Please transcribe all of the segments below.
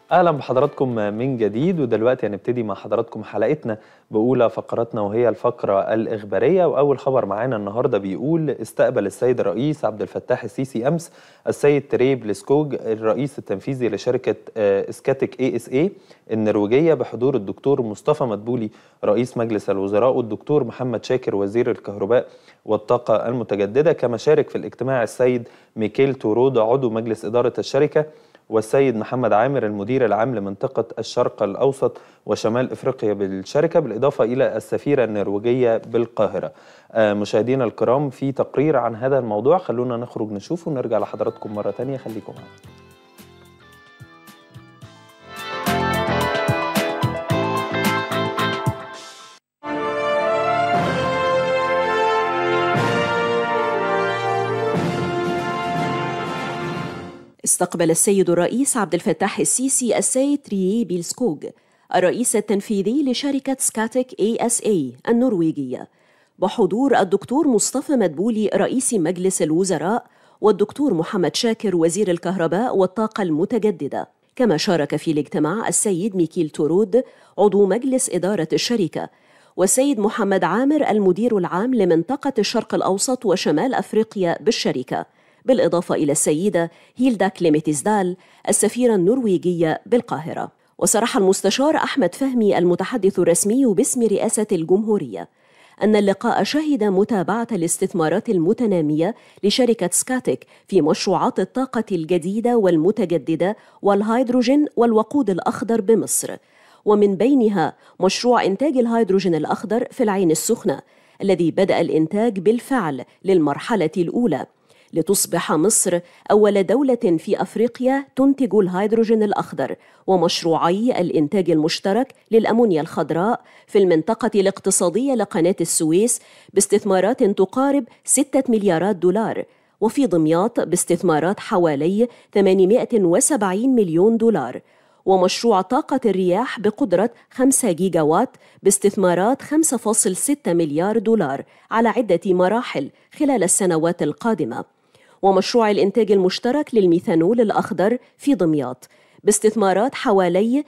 اهلا بحضراتكم من جديد ودلوقتي هنبتدي مع حضراتكم حلقتنا باولى فقراتنا وهي الفقره الاخباريه واول خبر معانا النهارده بيقول استقبل السيد الرئيس عبد الفتاح السيسي امس السيد تريب لسكوج الرئيس التنفيذي لشركه اسكاتيك اي اس اي النرويجيه بحضور الدكتور مصطفى مدبولي رئيس مجلس الوزراء والدكتور محمد شاكر وزير الكهرباء والطاقه المتجدده كما شارك في الاجتماع السيد ميكيل تورود عضو مجلس اداره الشركه والسيد محمد عامر المدير العام لمنطقة الشرق الأوسط وشمال إفريقيا بالشركة بالإضافة إلى السفيرة النرويجية بالقاهرة آه مشاهدينا الكرام في تقرير عن هذا الموضوع خلونا نخرج نشوفه ونرجع لحضراتكم مرة تانية خليكم معنا استقبل السيد الرئيس عبد الفتاح السيسي السيد تريي بيلسكوغ الرئيس التنفيذي لشركة سكاتيك اي اس اي النرويجية بحضور الدكتور مصطفى مدبولي رئيس مجلس الوزراء والدكتور محمد شاكر وزير الكهرباء والطاقة المتجددة كما شارك في الاجتماع السيد ميكيل تورود عضو مجلس إدارة الشركة والسيد محمد عامر المدير العام لمنطقة الشرق الأوسط وشمال أفريقيا بالشركة بالإضافة إلى السيدة هيلدا كليميتيزدال السفيرة النرويجية بالقاهرة وصرح المستشار أحمد فهمي المتحدث الرسمي باسم رئاسة الجمهورية أن اللقاء شهد متابعة الاستثمارات المتنامية لشركة سكاتيك في مشروعات الطاقة الجديدة والمتجددة والهيدروجين والوقود الأخضر بمصر ومن بينها مشروع إنتاج الهيدروجين الأخضر في العين السخنة الذي بدأ الإنتاج بالفعل للمرحلة الأولى لتصبح مصر أول دولة في أفريقيا تنتج الهيدروجين الأخضر ومشروعي الإنتاج المشترك للأمونيا الخضراء في المنطقة الاقتصادية لقناة السويس باستثمارات تقارب 6 مليارات دولار وفي دمياط باستثمارات حوالي 870 مليون دولار ومشروع طاقة الرياح بقدرة 5 جيجا وات باستثمارات 5.6 مليار دولار على عدة مراحل خلال السنوات القادمة ومشروع الإنتاج المشترك للميثانول الأخضر في دمياط باستثمارات حوالي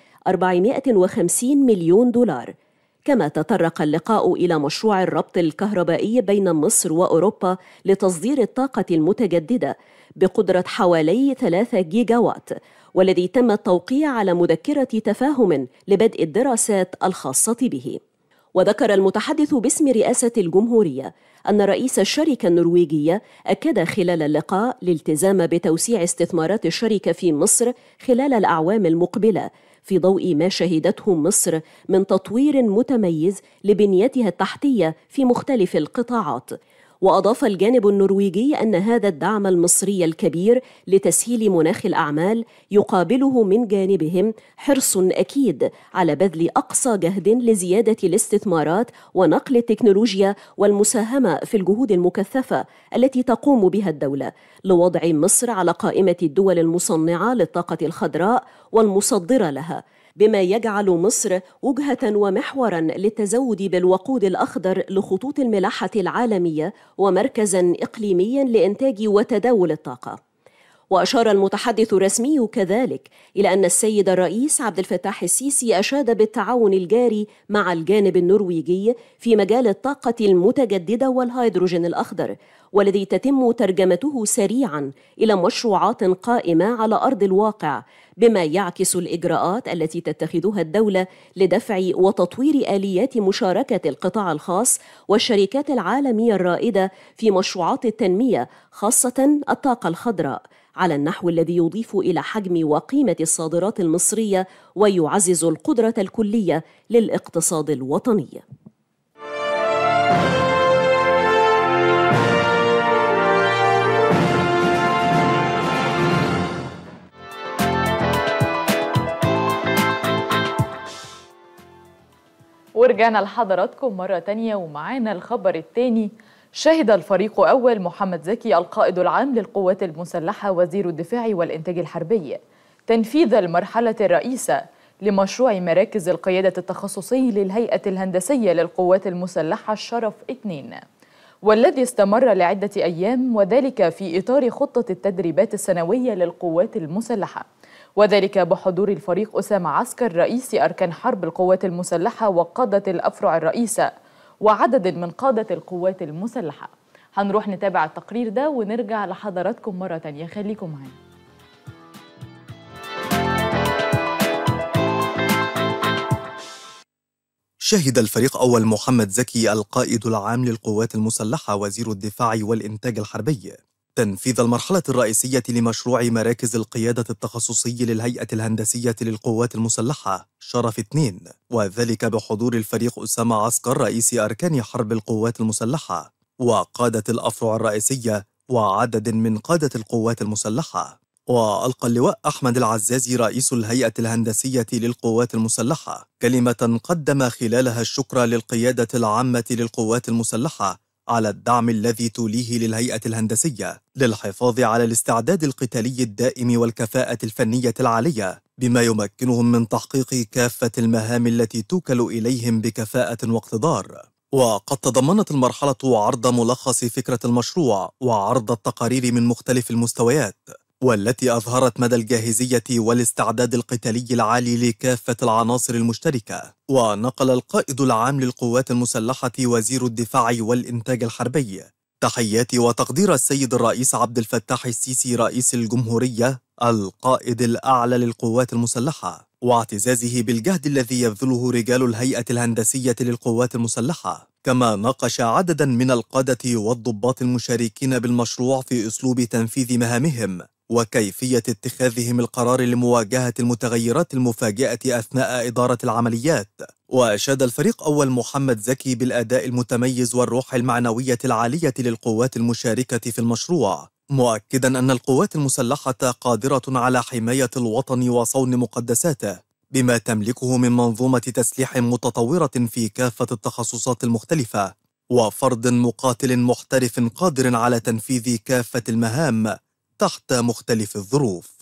450 مليون دولار كما تطرق اللقاء إلى مشروع الربط الكهربائي بين مصر وأوروبا لتصدير الطاقة المتجددة بقدرة حوالي 3 جيجا وات والذي تم التوقيع على مذكرة تفاهم لبدء الدراسات الخاصة به وذكر المتحدث باسم رئاسة الجمهورية أن رئيس الشركة النرويجية أكد خلال اللقاء الالتزام بتوسيع استثمارات الشركة في مصر خلال الأعوام المقبلة في ضوء ما شهدته مصر من تطوير متميز لبنيتها التحتية في مختلف القطاعات واضاف الجانب النرويجي ان هذا الدعم المصري الكبير لتسهيل مناخ الاعمال يقابله من جانبهم حرص اكيد على بذل اقصى جهد لزياده الاستثمارات ونقل التكنولوجيا والمساهمه في الجهود المكثفه التي تقوم بها الدوله لوضع مصر على قائمه الدول المصنعه للطاقه الخضراء والمصدره لها بما يجعل مصر وجهة ومحورا للتزود بالوقود الأخضر لخطوط الملاحة العالمية ومركزا إقليميا لإنتاج وتداول الطاقة. وأشار المتحدث الرسمي كذلك إلى أن السيد الرئيس عبد الفتاح السيسي أشاد بالتعاون الجاري مع الجانب النرويجي في مجال الطاقة المتجددة والهيدروجين الأخضر والذي تتم ترجمته سريعا إلى مشروعات قائمة على أرض الواقع بما يعكس الإجراءات التي تتخذها الدولة لدفع وتطوير آليات مشاركة القطاع الخاص والشركات العالمية الرائدة في مشروعات التنمية خاصة الطاقة الخضراء على النحو الذي يضيف الى حجم وقيمه الصادرات المصريه ويعزز القدره الكليه للاقتصاد الوطني ورجعنا لحضراتكم مرة تانية ومعانا الخبر التاني شهد الفريق أول محمد زكي القائد العام للقوات المسلحة وزير الدفاع والإنتاج الحربي تنفيذ المرحلة الرئيسة لمشروع مراكز القيادة التخصصي للهيئة الهندسية للقوات المسلحة الشرف 2 والذي استمر لعدة أيام وذلك في إطار خطة التدريبات السنوية للقوات المسلحة وذلك بحضور الفريق أسامة عسكر رئيس أركان حرب القوات المسلحة وقادة الأفرع الرئيسة وعدد من قادة القوات المسلحة هنروح نتابع التقرير ده ونرجع لحضراتكم مرة تانية خليكم معانا شهد الفريق أول محمد زكي القائد العام للقوات المسلحة وزير الدفاع والإنتاج الحربي تنفيذ المرحلة الرئيسية لمشروع مراكز القيادة التخصصي للهيئة الهندسية للقوات المسلحة شرف اثنين وذلك بحضور الفريق أسامة عسكر رئيس أركان حرب القوات المسلحة وقادة الأفرع الرئيسية وعدد من قادة القوات المسلحة وألقى اللواء أحمد العزازي رئيس الهيئة الهندسية للقوات المسلحة كلمة قدم خلالها الشكر للقيادة العامة للقوات المسلحة على الدعم الذي توليه للهيئة الهندسية للحفاظ على الاستعداد القتالي الدائم والكفاءة الفنية العالية بما يمكنهم من تحقيق كافة المهام التي توكل إليهم بكفاءة واقتدار وقد تضمنت المرحلة عرض ملخص فكرة المشروع وعرض التقارير من مختلف المستويات والتي أظهرت مدى الجاهزية والاستعداد القتالي العالي لكافة العناصر المشتركة ونقل القائد العام للقوات المسلحة وزير الدفاع والإنتاج الحربي تحيات وتقدير السيد الرئيس عبد الفتاح السيسي رئيس الجمهورية القائد الأعلى للقوات المسلحة واعتزازه بالجهد الذي يبذله رجال الهيئة الهندسية للقوات المسلحة كما ناقش عددا من القادة والضباط المشاركين بالمشروع في أسلوب تنفيذ مهامهم وكيفية اتخاذهم القرار لمواجهة المتغيرات المفاجئة أثناء إدارة العمليات وأشاد الفريق أول محمد زكي بالأداء المتميز والروح المعنوية العالية للقوات المشاركة في المشروع مؤكدا أن القوات المسلحة قادرة على حماية الوطن وصون مقدساته بما تملكه من منظومة تسليح متطورة في كافة التخصصات المختلفة وفرد مقاتل محترف قادر على تنفيذ كافة المهام تحت مختلف الظروف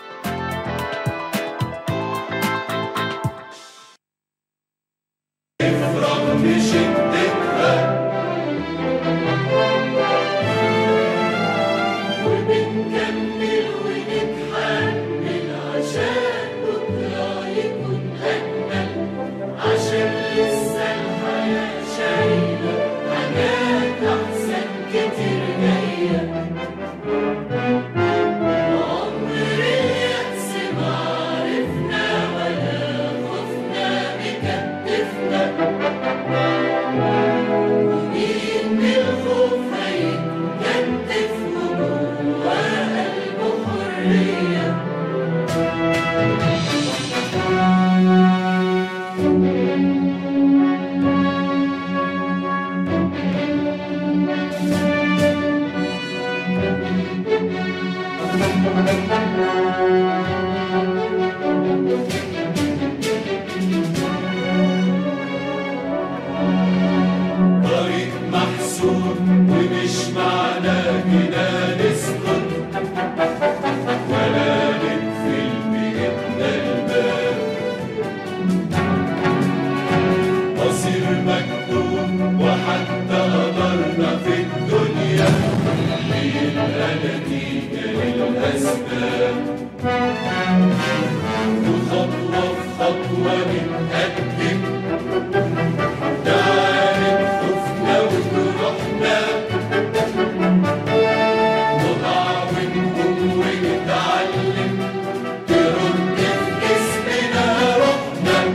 وبنكمل ونتحمل عشان بكرة يكون أجمل عشان لسه الحياة شايلة حاجات أحسن كتير جاية عمر اليأس ما عرفنا ولا خوفنا مكتفنا ومين من الخوف هيتكتف وجواه قلبه حرية طريق محسوب ومش معنى كده نسكت ولا نقفل بإيدنا الباب مصير مكتوب وحتى قدرنا في الدنيا بيبقى نتيجة للأسباب وخطوة في خطوة بنقدم نعرف خوفنا وجروحنا نضع ونقوم ونتعلم ترد في جسمنا روحنا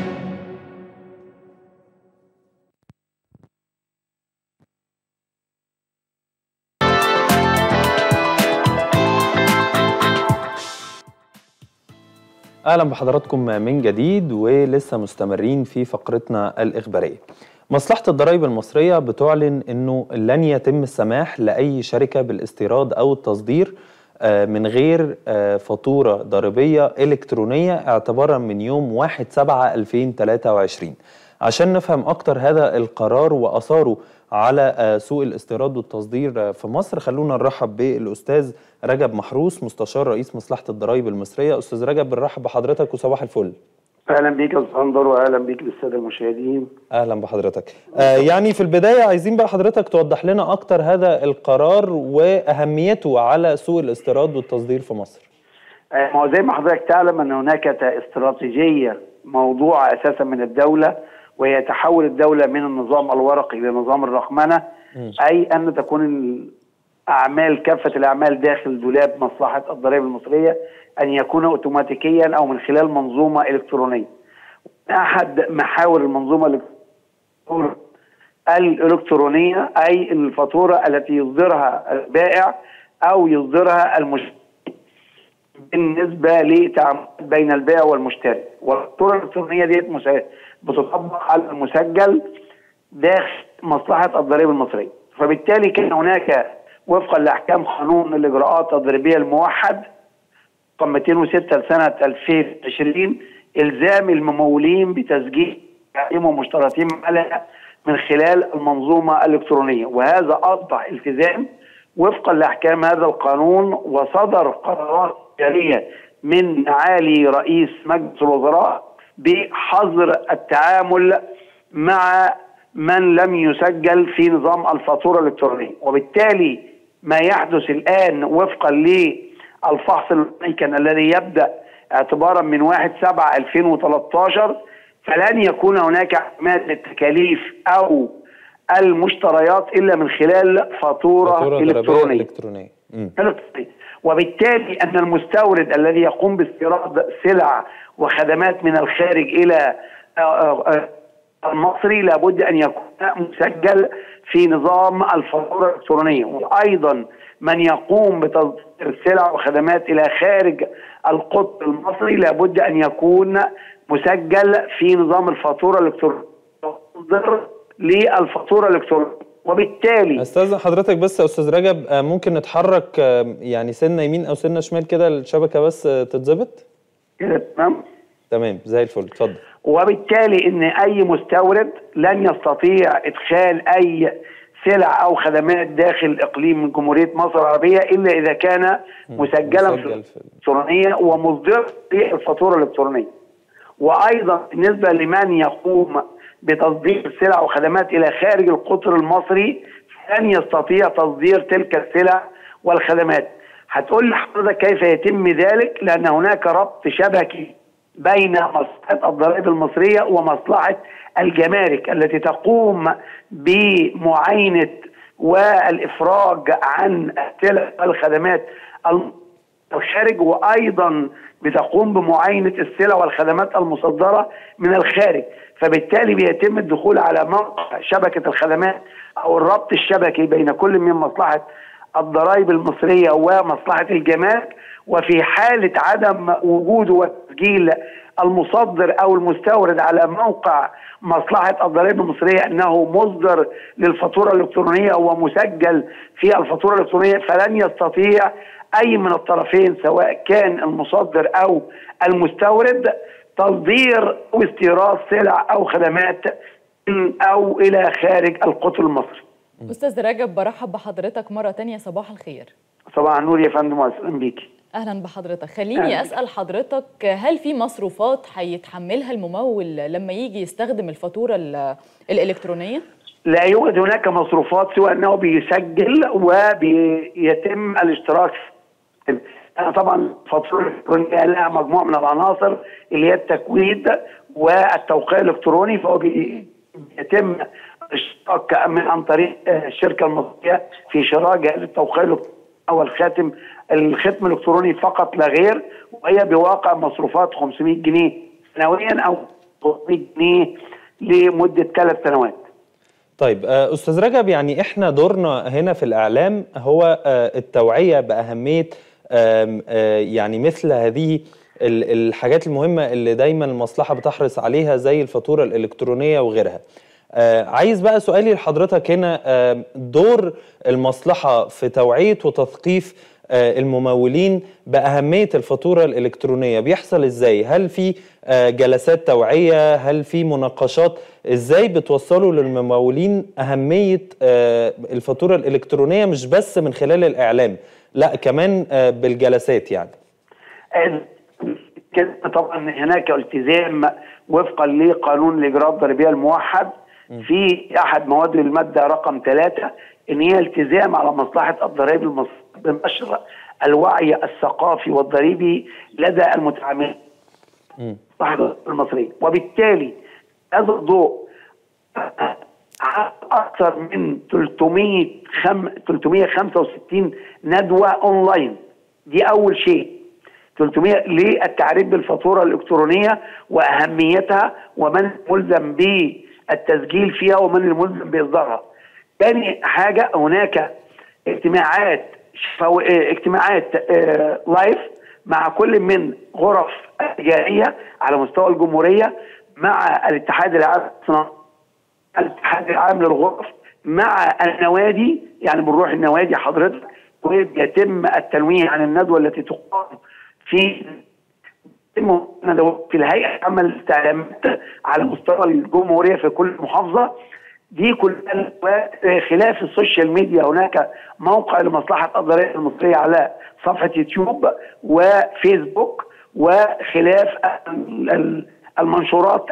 اهلا بحضراتكم من جديد ولسه مستمرين في فقرتنا الاخباريه. مصلحه الضرائب المصريه بتعلن انه لن يتم السماح لاي شركه بالاستيراد او التصدير آه، من غير آه، فاتوره ضريبيه الكترونيه اعتبارا من يوم 1 7 2023 عشان نفهم اكتر هذا القرار واثاره على آه، سوق الاستيراد والتصدير آه، في مصر خلونا نرحب بالاستاذ رجب محروس مستشار رئيس مصلحه الضرائب المصريه استاذ رجب بنرحب بحضرتك وصباح الفل اهلا بيك يا استاذ اندر واهلا بيك بالساده المشاهدين اهلا بحضرتك آه يعني في البدايه عايزين بقى حضرتك توضح لنا اكتر هذا القرار واهميته على سوق الاستيراد والتصدير في مصر آه، ما هو زي ما حضرتك تعلم ان هناك ت- استراتيجيه موضوعه اساسا من الدوله وهي تحول الدوله من النظام الورقي الى نظام الرقمنه اي ان تكون الاعمال كافه الاعمال داخل دولاب مصلحه الضرائب المصريه ان يكون اوتوماتيكيا او من خلال منظومه الكترونيه. احد محاور المنظومه الإلكترونية الالكترونيه اي الفاتوره التي يصدرها البائع او يصدرها المشتري بالنسبه لتعامل بين البائع والمشتري والفاتوره الالكترونيه ديت مسا- بتطبق على المسجل داخل مصلحه الضرائب المصريه فبالتالي كان هناك وفقا لاحكام قانون الاجراءات الضريبيه الموحد رقم 206 لسنه 2020 الزام الممولين بتسجيل حقهم ومشترطين على من خلال المنظومه الالكترونيه وهذا اصبح التزام وفقا لاحكام هذا القانون وصدر قرارات جاريه من معالي رئيس مجلس الوزراء بحظر التعامل مع من لم يسجل في نظام الفاتوره الالكترونيه وبالتالي ما يحدث الان وفقا للفحص الامريكان الذي يبدا اعتبارا من 1 7 2013 فلن يكون هناك اعتماد للتكاليف او المشتريات الا من خلال فاتوره, فاتورة ضريبية الكترونيه إلكترونية مم. الكترونية. وبالتالي ان المستورد الذي يقوم باستيراد سلع وخدمات من الخارج الى آه، آه، المصري لابد ان يكون مسجل في نظام الفاتوره الالكترونيه وايضا من يقوم بتصدير سلع وخدمات الى خارج القطر المصري لابد ان يكون مسجل في نظام الفاتوره الالكترونيه يصدر للفاتوره الالكترونيه وبالتالي استاذن حضرتك بس يا استاذ رجب آه، ممكن نتحرك آه، يعني سنه يمين او سنه شمال كده الشبكه بس آه، تتظبط كده تمام تمام زي الفل اتفضل وبالتالي ان اي مستورد لن يستطيع ادخال اي سلع او خدمات داخل اقليم من جمهوريه مصر العربيه الا اذا كان مسجلا في مسجل في- الالكترونيه ومصدر الفاتوره الالكترونيه. وايضا بالنسبه لمن يقوم بتصدير السلع وخدمات الى خارج القطر المصري لن يستطيع تصدير تلك السلع والخدمات. هتقول لي حضرتك كيف يتم ذلك؟ لان هناك ربط شبكي بين مصلحه الضرائب المصريه ومصلحه الجمارك التي تقوم بمعاينه والافراج عن السلع والخدمات الم- الخارج وايضا بتقوم بمعاينه السلع والخدمات المصدره من الخارج فبالتالي بيتم الدخول على موقع شبكه الخدمات او الربط الشبكي بين كل من مصلحه الضرائب المصريه ومصلحه الجمارك وفي حاله عدم وجود وتسجيل المصدر او المستورد على موقع مصلحه الضرائب المصريه انه مصدر للفاتوره الالكترونيه ومسجل في الفاتوره الالكترونيه فلن يستطيع اي من الطرفين سواء كان المصدر او المستورد تصدير او استيراد سلع او خدمات من او الى خارج القطر المصري. استاذ رجب برحب بحضرتك مره تانية صباح الخير صباح النور يا فندم واهلا بيكي. اهلا بحضرتك خليني اسال حضرتك هل في مصروفات هيتحملها الممول لما يجي يستخدم الفاتوره ال- الالكترونيه لا يوجد هناك مصروفات سوى انه بيسجل وبيتم الاشتراك أنا طبعا الفاتوره الالكترونيه لها مجموعه من العناصر اللي هي التكويد والتوقيع الالكتروني فهو بي- بيتم الاشتراك من عن طريق آه، الشركه المصريه في شراء جهاز التوقيع الالكتروني او الخاتم الختم الالكتروني فقط لا غير وهي بواقع مصروفات 500 جنيه سنويا او 500 جنيه لمده ثلاث سنوات. طيب آه، استاذ رجب يعني احنا دورنا هنا في الاعلام هو آه، التوعيه باهميه آم، آه، يعني مثل هذه ال- الحاجات المهمه اللي دايما المصلحه بتحرص عليها زي الفاتوره الالكترونيه وغيرها. آه، عايز بقى سؤالي لحضرتك هنا آم، دور المصلحه في توعيه وتثقيف آه، الممولين باهميه الفاتوره الالكترونيه بيحصل ازاي؟ هل في آه، جلسات توعيه؟ هل في مناقشات؟ ازاي بتوصلوا للممولين اهميه آه، الفاتوره الالكترونيه مش بس من خلال الاعلام، لا كمان آه، بالجلسات يعني. كده طبعا هناك التزام وفقا لقانون الاجراءات الضريبيه الموحد في احد مواد الماده رقم ثلاثه ان هي التزام على مصلحه الضرائب المصريه بنشر الوعي الثقافي والضريبي لدى المتعاملين مم. الصحة المصرية وبالتالي هذا الضوء أكثر من 300 خم... 365 ندوة أونلاين دي أول شيء 300 للتعريف بالفاتورة الإلكترونية وأهميتها ومن ملزم بالتسجيل فيها ومن الملزم بإصدارها ثاني حاجة هناك اجتماعات شفو... اه، اجتماعات اه، لايف مع كل من غرف التجارية على مستوى الجمهورية مع الاتحاد العام للصناعة الاتحاد العام للغرف مع النوادي يعني بنروح النوادي حضرتك ويتم التنويه عن الندوه التي تقام في يتم ندوات في الهيئه العامه للاستعلامات على مستوى الجمهوريه في كل محافظه دي كلها ندوات خلاف السوشيال ميديا هناك موقع لمصلحه الضرائب المصريه على صفحه يوتيوب وفيسبوك وخلاف ال- ال- المنشورات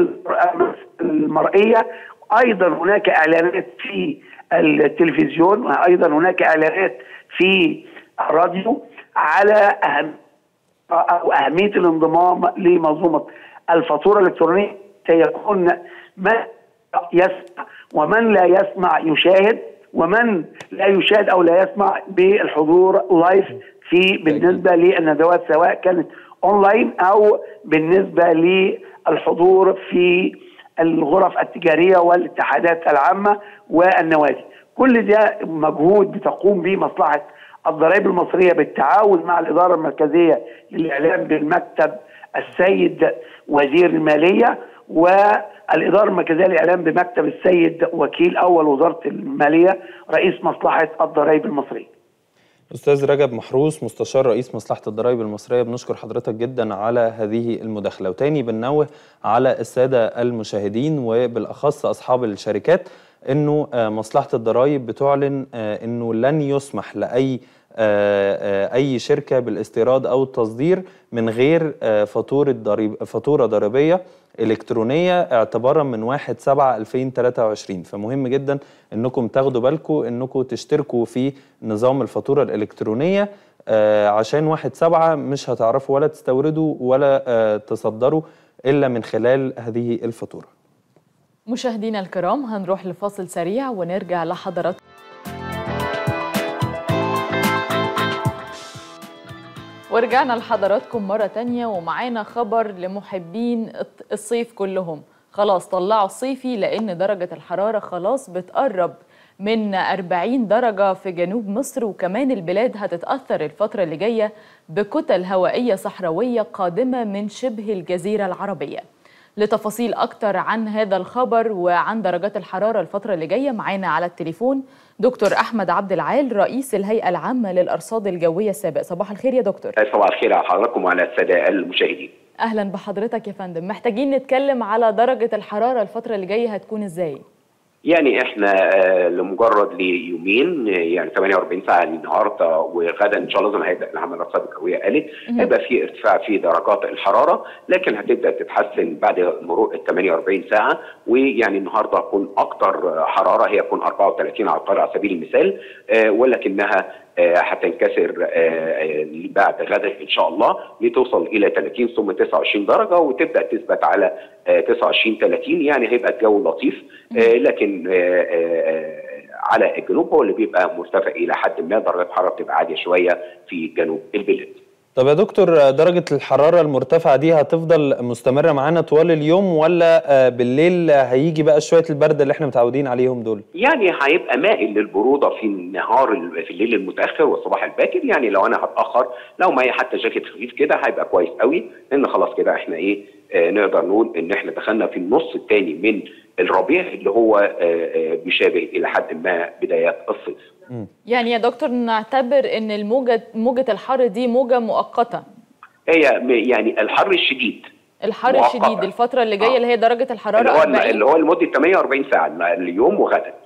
المرئيه ايضا هناك اعلانات في التلفزيون وايضا هناك اعلانات في الراديو على اهم او اهميه الانضمام لمنظومه الفاتوره الالكترونيه سيكون من يسمع ومن لا يسمع يشاهد ومن لا يشاهد او لا يسمع بالحضور لايف في بالنسبه للندوات سواء كانت اونلاين او بالنسبه للحضور في الغرف التجاريه والاتحادات العامه والنوادي. كل ده مجهود بتقوم به مصلحه الضرائب المصريه بالتعاون مع الاداره المركزيه للاعلام بالمكتب السيد وزير الماليه والاداره المركزيه للاعلام بمكتب السيد وكيل اول وزاره الماليه رئيس مصلحه الضرائب المصريه. استاذ رجب محروس مستشار رئيس مصلحه الضرائب المصريه بنشكر حضرتك جدا على هذه المداخله وتاني بننوه على الساده المشاهدين وبالاخص اصحاب الشركات انه آه، مصلحه الضرائب بتعلن آه، انه لن يسمح لاي آه، آه، اي شركه بالاستيراد او التصدير من غير آه، فاتوره ضريب فاتوره ضريبيه الكترونيه اعتبارا من 1 7 2023 فمهم جدا انكم تاخدوا بالكم انكم تشتركوا في نظام الفاتوره الالكترونيه آه، عشان 1 7 مش هتعرفوا ولا تستوردوا ولا آه، تصدروا الا من خلال هذه الفاتوره مشاهدينا الكرام هنروح لفاصل سريع ونرجع لحضراتكم ورجعنا لحضراتكم مرة تانية ومعانا خبر لمحبين الط- الصيف كلهم خلاص طلعوا الصيفي لأن درجة الحرارة خلاص بتقرب من 40 درجة في جنوب مصر وكمان البلاد هتتأثر الفترة اللي جاية بكتل هوائية صحراوية قادمة من شبه الجزيرة العربية لتفاصيل أكتر عن هذا الخبر وعن درجات الحرارة الفترة اللي جاية معانا على التليفون دكتور أحمد عبد العال رئيس الهيئة العامة للأرصاد الجوية السابق صباح الخير يا دكتور صباح الخير على حضراتكم وعلى السادة المشاهدين أهلا بحضرتك يا فندم محتاجين نتكلم على درجة الحرارة الفترة اللي جاية هتكون إزاي يعني احنا آه، لمجرد ليومين آه، يعني 48 ساعه النهارده وغدا ان شاء الله زي ما هيبدا العمل الارصاد الجويه قالت هيبقى في ارتفاع في درجات الحراره لكن هتبدا تتحسن بعد مرور ال 48 ساعه ويعني النهارده هتكون اكتر حراره هي هتكون 34 على القاهره على سبيل المثال آه، ولكنها آه، هتنكسر آه، آه، بعد غدا ان شاء الله لتوصل الى 30 ثم 29 درجه وتبدا تثبت على آه، 29 30 يعني هيبقى الجو لطيف آه، لكن آه، آه، آه، على الجنوب هو اللي بيبقى مرتفع الى حد ما درجه الحراره بتبقى عاليه شويه في جنوب البلاد. طب يا دكتور درجة الحرارة المرتفعة دي هتفضل مستمرة معانا طوال اليوم ولا آه، بالليل هيجي بقى شوية البرد اللي احنا متعودين عليهم دول؟ يعني هيبقى مائل للبروده في النهار ال- في الليل المتاخر والصباح الباكر يعني لو انا هتاخر لو معايا حتى جاكيت خفيف كده هيبقى كويس قوي لان خلاص كده احنا ايه آه نقدر نقول ان احنا دخلنا في النص الثاني من الربيع اللي هو آه آه بيشابه الى حد ما بدايات الصيف. يعني يا دكتور نعتبر ان الموجة موجة الحر دي موجة مؤقتة هي م- يعني الحر الشديد الحر مؤقتة. الشديد الفترة اللي جاية آه. اللي هي درجة اللي الحرارة هو 40 اللي هو لمده 48 ساعه اليوم وغدا.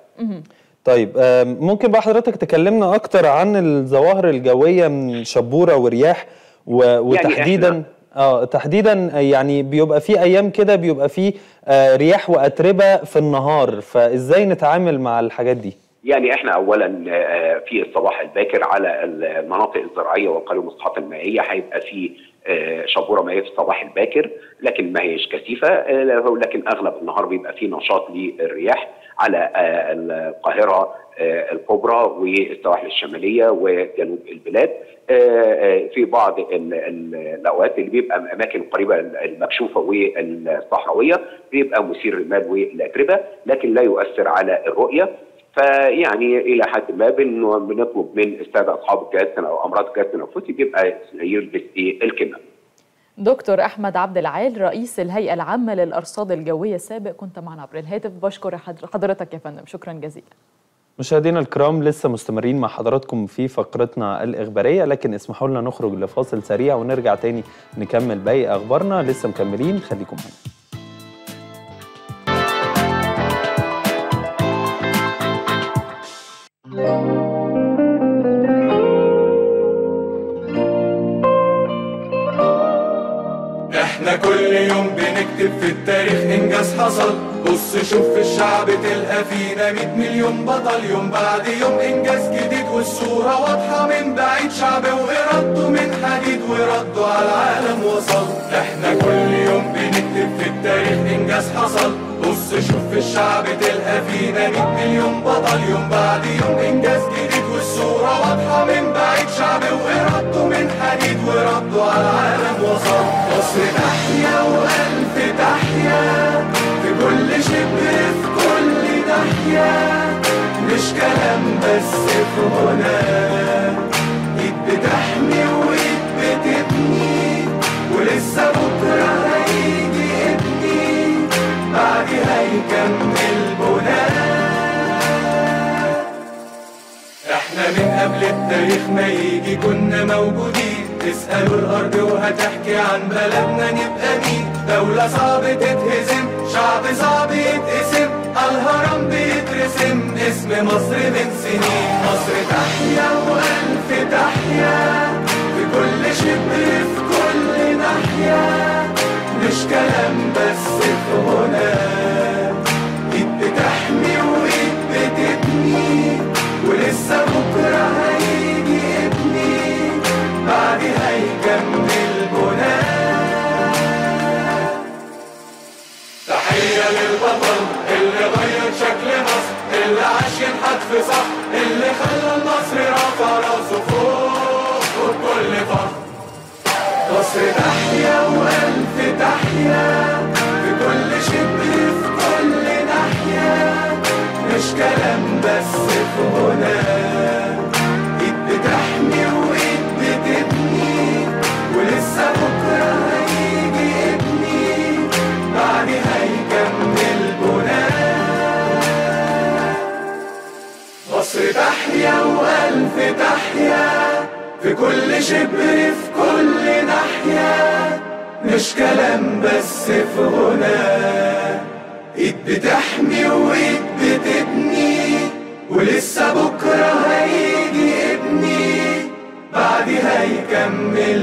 طيب آه، ممكن بقى حضرتك تكلمنا أكتر عن الظواهر الجوية من شبورة ورياح و- وتحديدا اه تحديدا يعني بيبقى في ايام كده بيبقى في آه، رياح واتربه في النهار فازاي نتعامل مع الحاجات دي؟ يعني احنا اولا آه، في الصباح الباكر على المناطق الزراعيه والقرى والمسطحات المائيه هيبقى في آه، شبوره مائيه في الصباح الباكر لكن ما هيش كثيفه آه، لكن اغلب النهار بيبقى في نشاط للرياح على آه، القاهره آه، الكبرى والسواحل الشماليه وجنوب البلاد آه، آه، في بعض ال- ال- الاوقات اللي بيبقى اماكن قريبه المكشوفه والصحراويه بيبقى مثير الرمال والاتربه لكن لا يؤثر على الرؤيه فيعني الى حد ما بن- بنطلب من الساده اصحاب الجهاز او امراض الجهاز التنفسي بيبقى يلبس إيه؟ الكمام دكتور أحمد عبد العال رئيس الهيئة العامة للأرصاد الجوية السابق كنت معنا عبر الهاتف بشكر حضر- حضرتك يا فندم شكرا جزيلا مشاهدينا الكرام لسه مستمرين مع حضراتكم في فقرتنا الإخبارية لكن اسمحوا لنا نخرج لفاصل سريع ونرجع تاني نكمل باقي أخبارنا لسه مكملين خليكم معانا احنا كل يوم بنكتب في التاريخ انجاز حصل بص شوف في الشعب تلقى فينا 100 مليون بطل يوم بعد يوم انجاز جديد والصورة واضحة من بعيد شعب وإرادته من حديد ورده على العالم وصل احنا كل يوم بنكتب في التاريخ انجاز حصل بص شوف في الشعب تلقى فينا 100 مليون بطل يوم بعد يوم انجاز جديد والصورة واضحة من بعيد شعب وإرادته من حديد ورده على العالم وصل مصر تحيا وألف تحيا في كل شبر في كل ناحية مش كلام بس في هنا ايد بتحمي وايد بتبني ولسه بكرة هيجي ابني بعد هيكمل بناء احنا من قبل التاريخ ما يجي كنا موجودين تسألوا الأرض وهتحكي عن بلدنا نبقى مين دولة صعب تتهزم شعب صعب يتقسم الهرم بيترسم اسم مصر من سنين مصر تحيا وألف تحيا في كل شبر في كل ناحية مش كلام بس في هنا ايد بتحمي وايد بتبني ولسه بكره هيجي ابني بعد هيكمل بناء تحية للبطل اللي غير شكل مصر اللي عاش ينحت في صح اللي خلى المصري رافع راسه فوق وبكل فخر مصر تحيا وألف تحيا في كل شبر في كل ناحية مش كلام بس في هنا ايد بتحمي وايد بتبني ولسه بكرة هيجي ابني بعد هيكمل بناء مصر تحيا وألف تحيا في كل شبر في كل ناحية مش كلام بس في غنى ايد بتحمي وايد بتبني ولسه بكرة هيجي ابني بعد هيكمل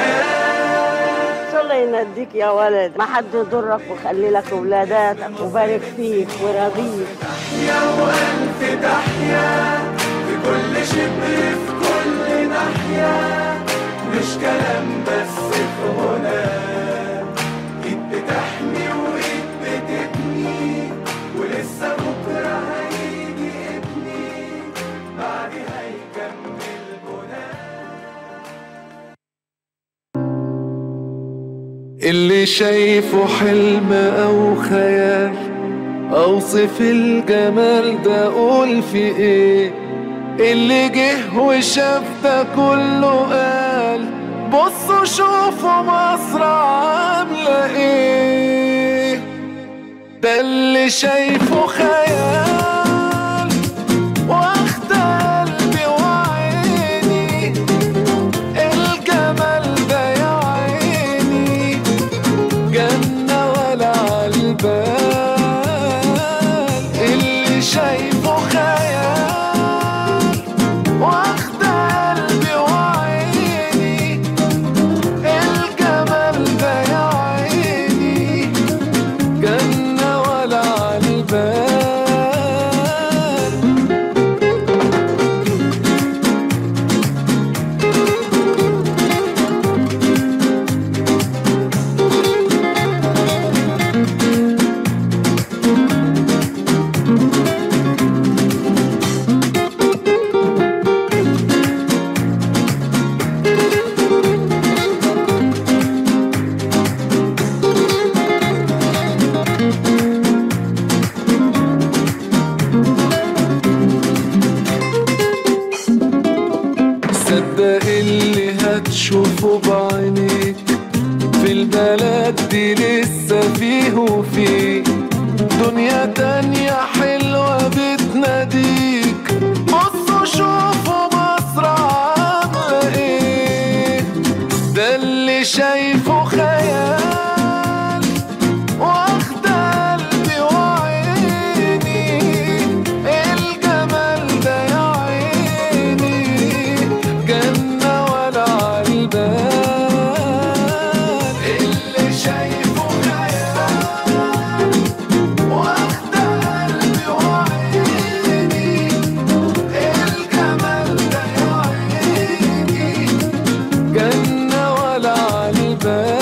بناء الله ينديك يا ولد ما حد يضرك وخلي لك ولاداتك وبارك فيك ورضيك تحيا وألف تحيا في كل شبر في كل ناحية مش كلام بس في هنا ايد بتحمي وايد بتبني ولسه بكرة هيجي ابني بعد هيكمل بناء اللي شايفه حلم او خيال اوصف الجمال ده اقول في ايه اللي جه وشاف ده كله قال بصوا شوفوا مصر عاملة ايه ده اللي شايفه خيال واخد قلبي وعيني الجمال ده يا عيني جنة ولا عالبال اللي شايفه خيال واخد قلبي وعيني الجمال ده يا عيني جنة ولا عالبال صدق اللي هتشوفه بعينيك في البلد دي لسه فيه وفيه دنيا تانية حلوة بتناديك بصوا شوفوا مصر عاملة ايه ده اللي شايفه خيال واخد قلبي وعيني الجمال ده يا عيني جنة ولا عالبال اللي شايفه خيال واخد قلبي وعيني الجمال ده يا عيني جنة ولا عالبال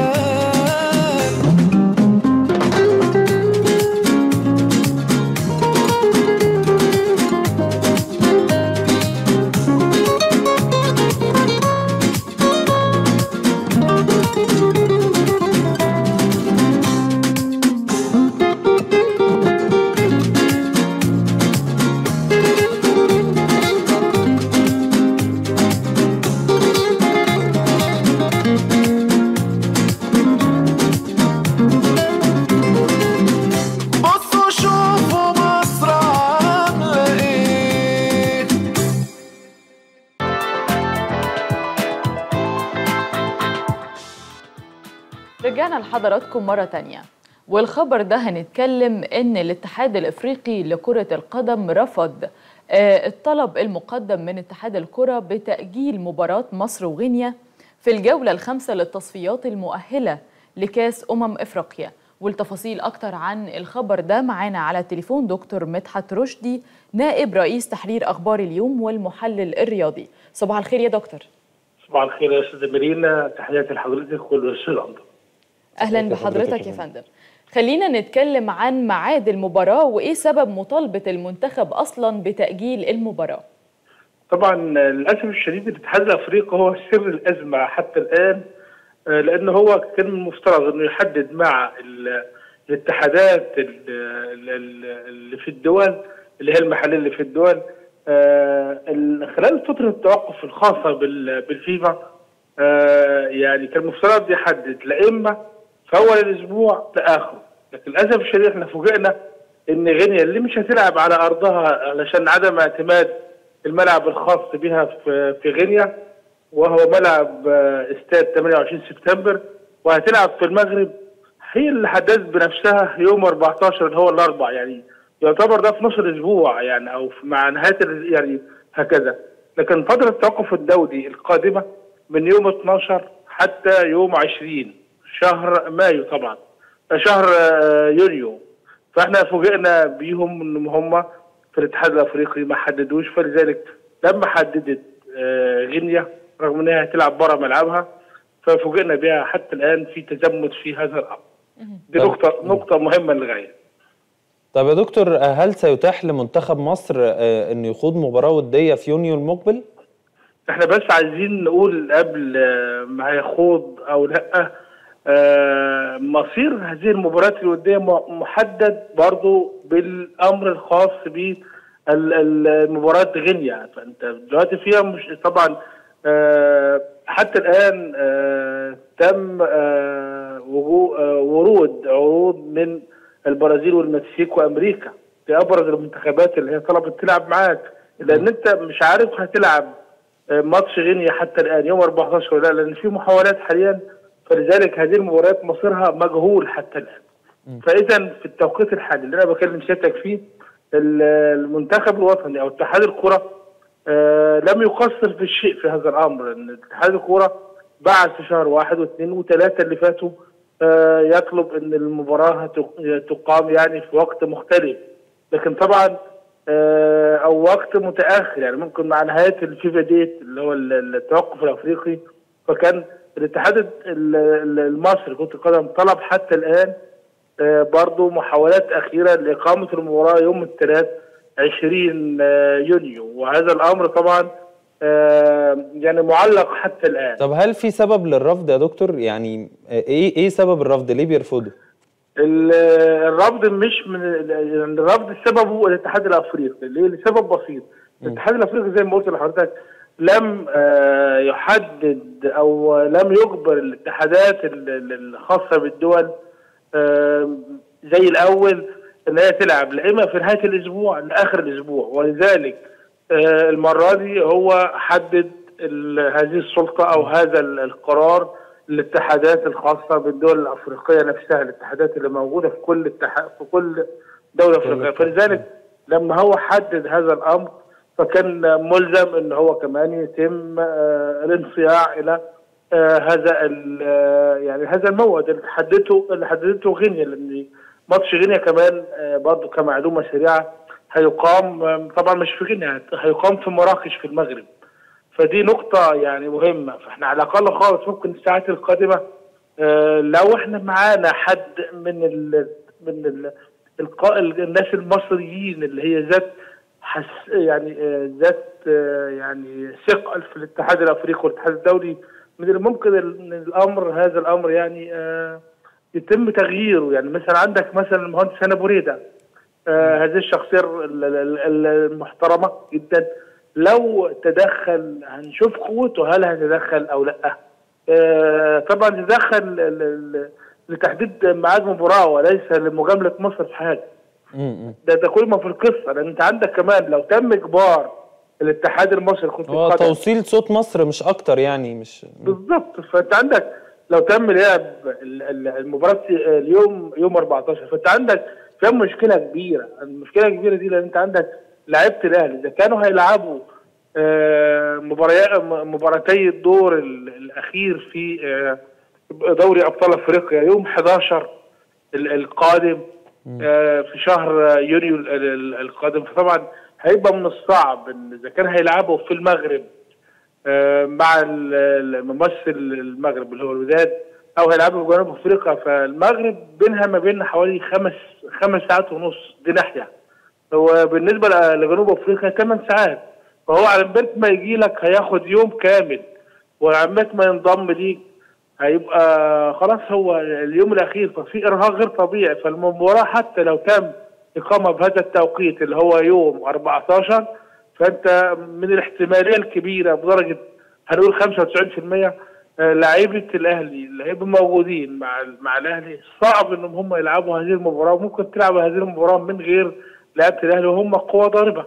بصوا شوفوا مصر عاملة ايه رجعنا لحضراتكم مرة تانية والخبر ده هنتكلم ان الاتحاد الافريقي لكرة القدم رفض آه، الطلب المقدم من اتحاد الكرة بتأجيل مباراة مصر وغينيا في الجولة الخامسة للتصفيات المؤهلة لكاس أمم إفريقيا والتفاصيل أكتر عن الخبر ده معانا على التليفون دكتور مدحت رشدي نائب رئيس تحرير أخبار اليوم والمحلل الرياضي صباح الخير يا دكتور صباح الخير يا استاذ مارينا تحياتي لحضرتك والأستاذ أنضر اهلا ازيك يا حضرتك بحضرتك يا يا فندم خلينا نتكلم عن ميعاد المباراة وايه سبب مطالبة المنتخب اصلا بتأجيل المباراة طبعا للاسف الشديد الاتحاد الافريقي هو سر الازمه حتى الان آه، لان هو كان من المفترض انه يحدد مع ال- الاتحادات ال- ال- ال- اللي في الدول اللي هي المحليه اللي في الدول آه، ال- خلال فتره التوقف الخاصه بال- بالفيفا آه، يعني كان المفترض يحدد لا اما في اول الاسبوع لاخره لكن للاسف الشديد احنا فوجئنا ان غينيا اللي مش هتلعب على ارضها علشان عدم اعتماد الملعب الخاص بها في في غينيا وهو ملعب آه، استاد 28 سبتمبر وهتلعب في المغرب هي اللي حددت بنفسها يوم 14 اللي هو الاربع يعني يعتبر ده في نص الاسبوع يعني او في- مع نهايه ال- يعني هكذا لكن فتره التوقف الدولي القادمه من يوم 12 حتى يوم 20 شهر مايو طبعا شهر آه، يونيو فاحنا فوجئنا بيهم ان هم في الاتحاد الافريقي ما حددوش فلذلك لما حددت آه، غينيا رغم انها هتلعب بره ملعبها ففوجئنا بها حتى الان في تزمت في هذا الامر. دي طب- نقطه نقطه مهمه للغايه. طب يا دكتور آه، هل سيتاح لمنتخب مصر آه، انه يخوض مباراة ودية في يونيو المقبل؟ احنا بس عايزين نقول قبل آه، ما هيخوض او لا آه، مصير هذه المباريات الوديه م- محدد برضو بالامر الخاص بالمباراه غينيا فانت دلوقتي فيها مش طبعا آه، حتى الان آه، تم آه، وجو- آه، ورود عروض من البرازيل والمكسيك وامريكا دي ابرز المنتخبات اللي هي طلبت تلعب معاك لان انت مش عارف هتلعب آه، ماتش غينيا حتى الان يوم 14 ولا لا لان في محاولات حاليا فلذلك هذه المباريات مصيرها مجهول حتى الان فاذا في التوقيت الحالي اللي انا بكلم سيادتك فيه ال- المنتخب الوطني او اتحاد الكره آه، لم يقصر في الشيء في هذا الامر ان اتحاد الكره بعد في شهر واحد واثنين وثلاثه اللي فاتوا آه، يطلب ان المباراه تق- تقام يعني في وقت مختلف لكن طبعا آه، او وقت متاخر يعني ممكن مع نهايه الفيفا ديت اللي هو ال- التوقف الافريقي فكان الاتحاد ال- ال- المصري كره القدم طلب حتى الان آه، برضو محاولات أخيرة لإقامة المباراة يوم الثلاث 20 آه، يونيو وهذا الأمر طبعا آه، يعني معلق حتى الآن طب هل في سبب للرفض يا دكتور؟ يعني آه، ايه ايه سبب الرفض؟ ليه بيرفضوا؟ ال- الرفض مش من يعني الرفض سببه الاتحاد الافريقي ليه؟ لسبب بسيط الاتحاد الافريقي زي ما قلت لحضرتك لم آه، يحدد او لم يجبر الاتحادات ال- ال- الخاصه بالدول آه، زي الاول ان هي تلعب لا اما في نهايه الاسبوع لاخر الاسبوع ولذلك آه، المره دي هو حدد ال- هذه السلطه او هذا ال- القرار الاتحادات الخاصه بالدول الافريقيه نفسها الاتحادات اللي موجوده في كل اتحاد في كل دوله افريقيه فلذلك لما هو حدد هذا الامر فكان ملزم ان هو كمان يتم آه، الانصياع الى آه، هذا ال- آه، يعني هذا الموعد اللي حددته اللي حددته غينيا لان ماتش غينيا كمان آه، برضه كمعلومه سريعه هيقام آه، طبعا مش في غينيا هيقام في مراكش في المغرب فدي نقطة يعني مهمة فاحنا على الأقل خالص ممكن الساعات القادمة آه، لو احنا معانا حد من ال من ال القاء الناس المصريين اللي هي ذات حس يعني آه، ذات آه، يعني ثقل في الاتحاد الافريقي والاتحاد الدولي من الممكن ال- إن الامر هذا الامر يعني آه، يتم تغييره يعني مثلا عندك مثلا المهندس هنا بوريده آه، هذه الشخصيه ال- ال- ال- المحترمه جدا لو تدخل هنشوف قوته هل هيتدخل او لا آه، طبعا تدخل ال- ال- لتحديد ميعاد مباراه وليس لمجامله مصر في حاجه م- م. ده ده كل ما في القصه لان انت عندك كمان لو تم اجبار الاتحاد المصري لكره هو القدم توصيل صوت مصر مش اكتر يعني مش بالظبط فانت عندك لو تم لعب ال- ال- المباراه اليوم يوم 14 فانت عندك في مشكله كبيره المشكله الكبيره دي لان انت عندك لعيبه الاهلي اذا كانوا هيلعبوا آه، مباريات مباراتي الدور ال- الاخير في آه، دوري ابطال افريقيا يوم 11 ال- القادم آه، في شهر يونيو ال- ال- القادم فطبعا هيبقى من الصعب ان اذا كان هيلعبوا في المغرب آه، مع ال- الممثل المغرب اللي هو الوداد او هيلعبوا في جنوب افريقيا فالمغرب بينها ما بين حوالي خمس خمس ساعات ونص دي ناحيه هو بالنسبه ل- لجنوب افريقيا 8 ساعات فهو على بال ما يجي لك هياخد يوم كامل وعلى بال ما ينضم ليك هيبقى خلاص هو اليوم الاخير ففي ارهاق غير طبيعي فالمباراه حتى لو تم اقامه بهذا التوقيت اللي هو يوم 14 فانت من الاحتماليه الكبيره بدرجه هنقول 95% آه، لعيبه الاهلي اللي هيبقوا موجودين مع مع الاهلي صعب انهم هم يلعبوا هذه المباراه وممكن تلعب هذه المباراه من غير لعيبه الاهلي وهم قوه ضاربه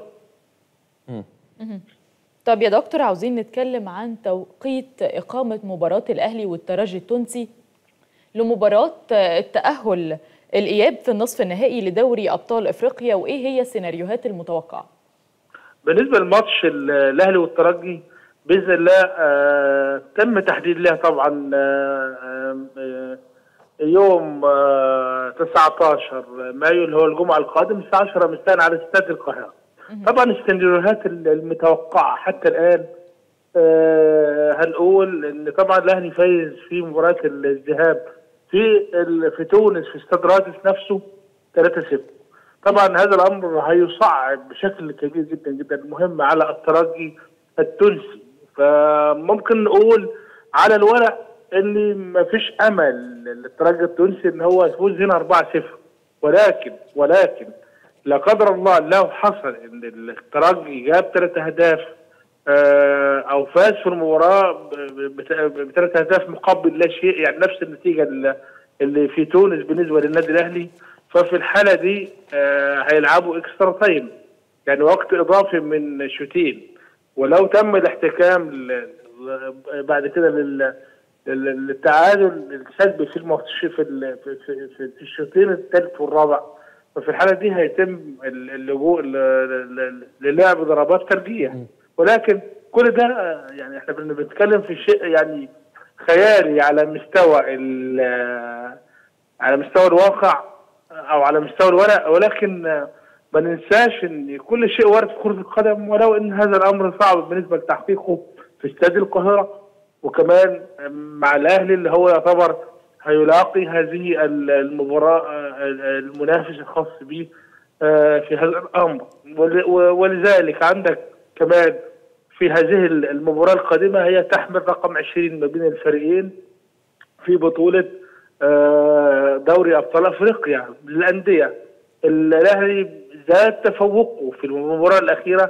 طب يا دكتور عاوزين نتكلم عن توقيت إقامة مباراة الأهلي والترجي التونسي لمباراة التأهل الإياب في النصف النهائي لدوري أبطال إفريقيا وإيه هي السيناريوهات المتوقعة؟ بالنسبه لماتش ال- الاهلي والترجي باذن الله آه تم تحديد لها طبعا آه آه آه، يوم آه 19 مايو اللي هو الجمعه القادم الساعه 10 مساء على استاد القاهره. طبعا السيناريوهات ال- المتوقعه حتى الان آه هنقول ان طبعا الاهلي فايز في مباراه الذهاب في ال- في تونس في استاد رادس نفسه 3-0 طبعا هذا الامر هيصعب بشكل كبير جدا جدا المهم على الترجي التونسي فممكن نقول على الورق ان مفيش امل للترجي التونسي ان هو يفوز هنا 4-0 ولكن ولكن لا قدر الله لو حصل ان الترجي جاب ثلاث اهداف آه، او فاز في المباراه ب- ب- بت- بثلاث اهداف مقابل لا شيء يعني نفس النتيجه اللي- اللي في تونس بالنسبه للنادي الاهلي ففي الحاله دي آه، هيلعبوا اكسترا تايم يعني وقت اضافي من شوطين ولو تم الاحتكام ل- ل- بعد كده لل لل- للتعادل السلبي في الماتش في ال- في في, في, في الشوطين الثالث والرابع ففي الحاله دي هيتم ال- اللجوء ل- ل- ل- للعب ضربات ترجيح ولكن كل ده آه، يعني احنا بن- بنتكلم في شيء يعني خيالي على مستوى ال- على مستوى الواقع او على مستوى الورق ولكن آه، ما ننساش ان كل شيء وارد في كره القدم ولو ان هذا الامر صعب بالنسبه لتحقيقه في استاد القاهره وكمان مع الاهلي اللي هو يعتبر هيلاقي هذه ال- المباراه آه، المنافس الخاص به آه، في هذا الامر ول- و- ولذلك عندك كمان في هذه المباراه القادمه هي تحمل رقم 20 ما بين الفريقين في بطولة آه، دوري أبطال أفريقيا للأندية الأهلي زاد تفوقه في المباراة الأخيرة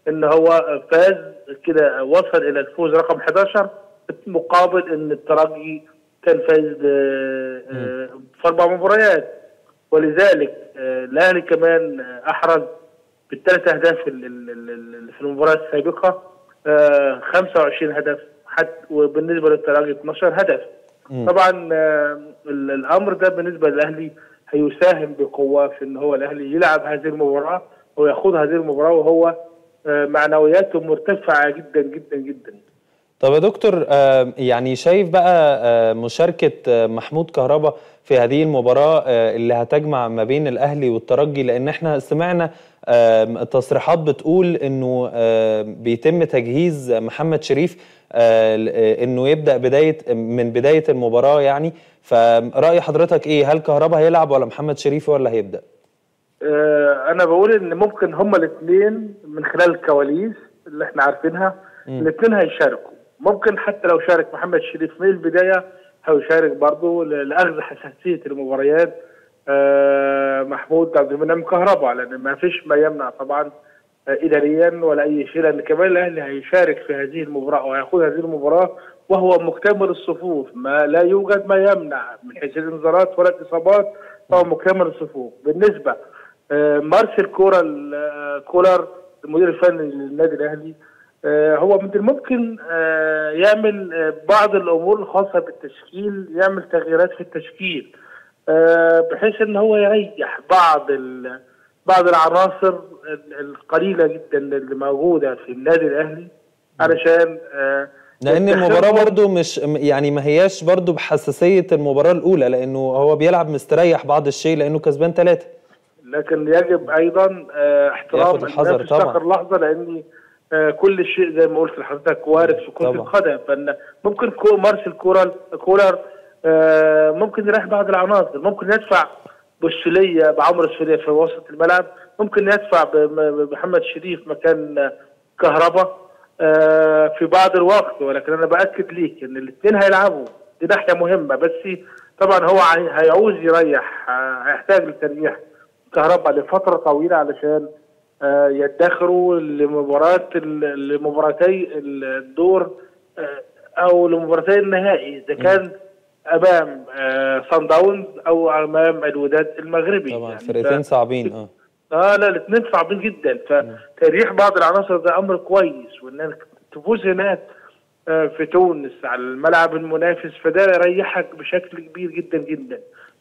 ان هو فاز كده وصل الى الفوز رقم 11 مقابل ان الترجي كان فايز آه، آه، في اربع مباريات ولذلك آه، الاهلي كمان آه، احرز بالثلاث اهداف ال- ال- ال- ال- في المباراه السابقه آه، 25 هدف حتى وبالنسبه للترجي 12 هدف طبعا آه، ال- الامر ده بالنسبه للاهلي هيساهم بقوه في ان هو الاهلي يلعب هذه المباراه ويخوض هذه المباراه وهو آه، معنوياته مرتفعه جدا جدا جدا طب يا دكتور آه، يعني شايف بقى آه، مشاركة آه، محمود كهربا في هذه المباراة آه، اللي هتجمع ما بين الأهلي والترجي لأن احنا سمعنا آه، تصريحات بتقول إنه آه، بيتم تجهيز محمد شريف آه، ل- آه، إنه يبدأ بداية من بداية المباراة يعني فرأي حضرتك إيه هل كهربا هيلعب ولا محمد شريف ولا هيبدأ؟ آه، انا بقول ان ممكن هما الاثنين من خلال الكواليس اللي احنا عارفينها الاثنين هيشاركوا ممكن حتى لو شارك محمد شريف من البدايه هيشارك برضه ل- لاخذ حساسيه المباريات آه، محمود عبد المنعم كهربا لان ما فيش ما يمنع طبعا آه، اداريا ولا اي شيء لان كمان الاهلي هيشارك في هذه المباراه وهياخذ هذه المباراه وهو مكتمل الصفوف ما لا يوجد ما يمنع من حيث الانذارات ولا الاصابات فهو مكتمل الصفوف بالنسبه آه، مارسيل كورال آه، كولر المدير الفني للنادي الاهلي آه، هو من الممكن آه، يعمل آه، بعض الامور الخاصه بالتشكيل يعمل تغييرات في التشكيل آه، بحيث ان هو يريح بعض ال- بعض العناصر ال- القليله جدا اللي موجوده في النادي الاهلي علشان آه، لان يتخذوا- المباراه برضو مش يعني ما هياش برضو بحساسيه المباراه الاولى لانه هو بيلعب مستريح بعض الشيء لانه كسبان ثلاثه لكن يجب ايضا آه، احترام ياخد الحذر المنافس طبعاً. اخر لحظه لان آه، كل شيء زي ما قلت لحضرتك وارد في كره طبعاً. القدم فان ممكن كو مارسيل كورال كولر آه، ممكن يريح بعض العناصر ممكن يدفع بالسوليه بعمر السوليه في وسط الملعب ممكن يدفع بم- بمحمد شريف مكان آه، كهربا آه، في بعض الوقت ولكن انا باكد ليك ان الاثنين هيلعبوا دي ناحيه مهمه بس طبعا هو هي- هيعوز يريح آه، هيحتاج لتريح كهربا لفتره طويله علشان آه، يدخروا لمباراه ال- لمباراتي الدور آه، او لمباراتي النهائي اذا كان امام صن داونز او امام الوداد المغربي طبعا يعني فرقتين ف- صعبين اه اه لا الاثنين صعبين جدا فتريح بعض العناصر ده امر كويس وانك تفوز هناك آه، في تونس على الملعب المنافس فده يريحك بشكل كبير جدا جدا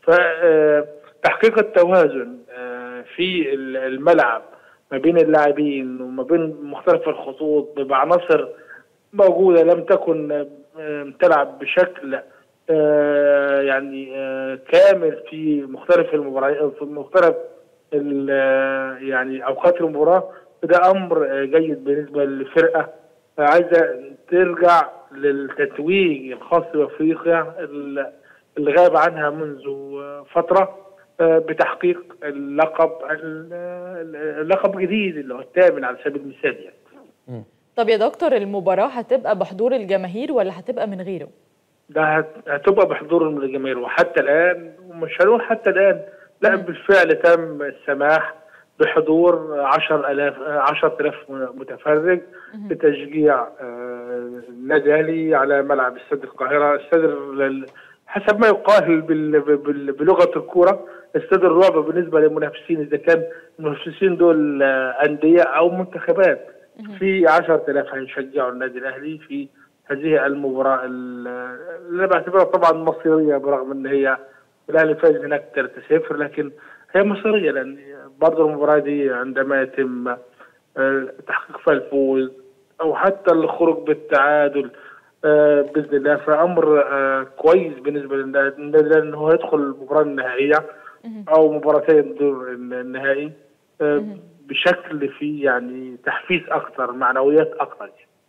فتحقيق التوازن آه، في ال- الملعب ما بين اللاعبين وما بين مختلف الخطوط بعناصر موجوده لم تكن آه، تلعب بشكل آه، يعني آه، كامل في مختلف المباريات في مختلف ال- آه، يعني اوقات المباراه ده امر آه، جيد بالنسبه للفرقه آه، عايزه ترجع للتتويج الخاص بافريقيا ال- اللي غاب عنها منذ آه، فتره آه، بتحقيق اللقب ال- آه، اللقب الجديد اللي هو الثامن على سبيل المثال يعني طب يا دكتور المباراة هتبقى بحضور الجماهير ولا هتبقى من غيره؟ ده هت- هتبقى بحضور من الجماهير وحتى الان ومش هنقول حتى الان لا بالفعل تم السماح بحضور 10000 10000 متفرج لتشجيع آه، النادي الاهلي على ملعب استاد القاهره استاد ال- حسب ما يقال بال- بال- بلغه الكوره استاد الرعب بالنسبه للمنافسين اذا كان المنافسين دول آه، انديه او منتخبات في 10000 هيشجعوا النادي الاهلي في هذه المباراه ال- اللي أنا بعتبرها طبعا مصيريه برغم ان هي الاهلي فاز هناك 3-0 لكن هي مصيريه لان برضه المباراه دي عندما يتم آه، تحقيق فيها الفوز او حتى الخروج بالتعادل آه، باذن الله فامر آه، كويس بالنسبه للنادي الأهلي ان هو يدخل المباراه النهائيه او مباراتي الدور النهائي آه، بشكل فيه يعني تحفيز اكثر معنويات اكثر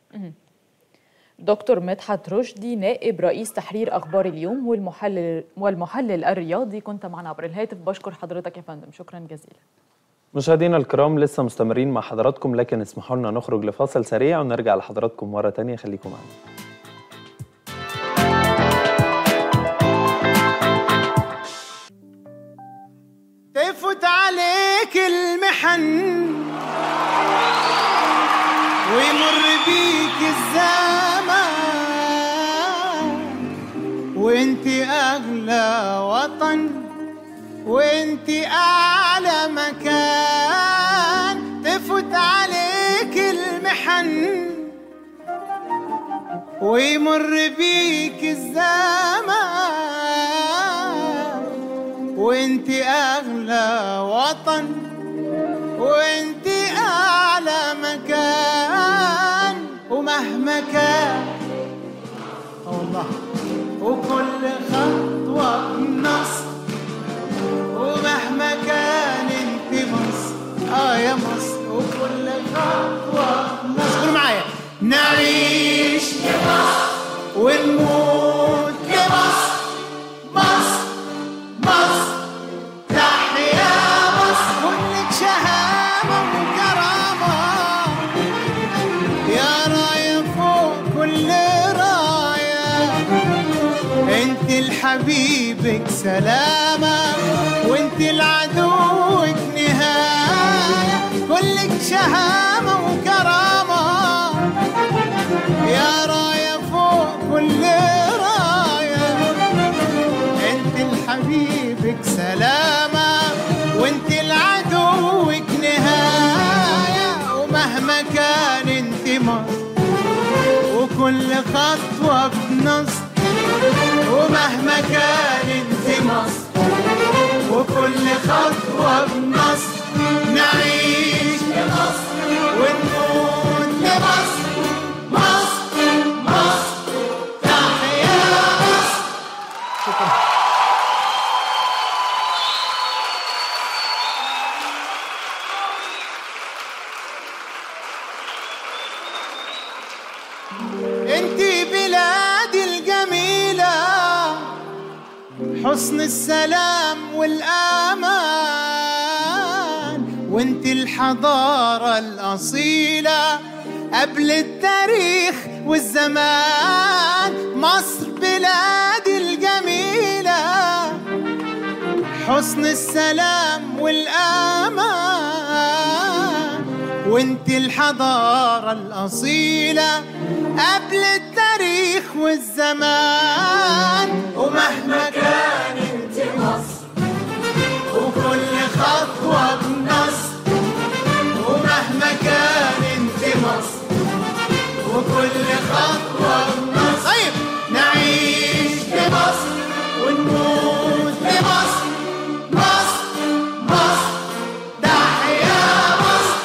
دكتور مدحت رشدي نائب رئيس تحرير أخبار اليوم والمحلل والمحلل الرياضي كنت معنا عبر الهاتف بشكر حضرتك يا فندم شكرا جزيلا مشاهدينا الكرام لسه مستمرين مع حضراتكم لكن اسمحوا لنا نخرج لفاصل سريع ونرجع لحضراتكم مرة تانية خليكم معنا تفوت عليك المحن ويمر بيك الزمان وانت اغلى وطن وانت اعلى مكان تفوت عليك المحن ويمر بيك الزمان وانت اغلى وطن وانت اعلى مكان ومهما كان آه والله وكل خطوة بنصر ومهما كان انت مصر اه يا مصر وكل خطوة بنصر قولوا معايا نعيش لمصر ونموت لمصر مصر مصر تحيا مصر كلك شهامة وكرامة يا راية فوق كل راية انت لحبيبك سلامة وانت لعدوك نهاية كلك شهامة وكرامة يا راية فوق كل راية انت لحبيبك سلامة وانت لعدوك نهاية ومهما كان انت مصر وكل خطوة بنصر ومهما كان انت مصر وكل خطوة بنصر نعيش لمصر ونموت لمصر مصر مصر تحيا مصر شكرا انت بلادي الجميلة حسن السلام والأمان وانت الحضارة الأصيلة قبل التاريخ والزمان مصر بلادي الجميلة حسن السلام والأمان وانت الحضارة الأصيلة قبل التاريخ والزمان ومهما كان انت مصر وكل خطوة بنصر ومهما كان انت مصر وكل خطوة بنصر طيب نعيش لمصر ونموت لمصر مصر مصر تحيا مصر